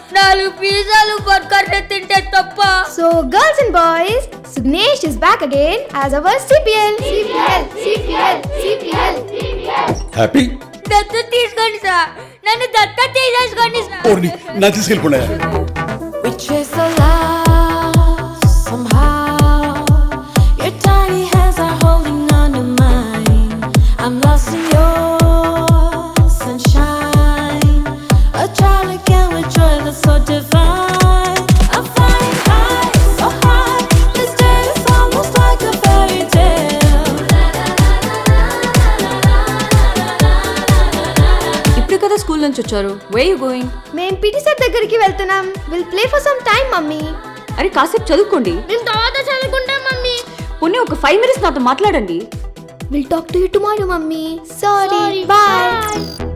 నాలుగు పిజ్జాలు బర్గర్లు తింటే తప్ప So, girls and boys, Sugnesh is back again as our CPL. CPL, CPL, CPL. Happy దత్త తీసుకోండి సార్ నన్ను దత్త తీసేసుకోండి సార్ ఓర్ని నా తీసుకెళ్ళిపోయా We chase the lost somehow. Your tiny hands are holding on to mine. I'm lost in your sunshine. A child again with joy that's so divine. I'm flying high, so high. This day is almost like a fairy tale. ఇప్పుడు కదా school నుంచి వచ్చారు where you going మేం PT sir దగ్గరికి వెళ్తున్నాం will play for some time mummy అరే కాసేపు చదువుకోండి మేము తర్వాత చదువుకుంటాం మమ్మీ పోనీ ఒక ఫైవ్ మినిట్స్ నాతో మాట్లాడండి will talk to you tomorrow mummy sorry bye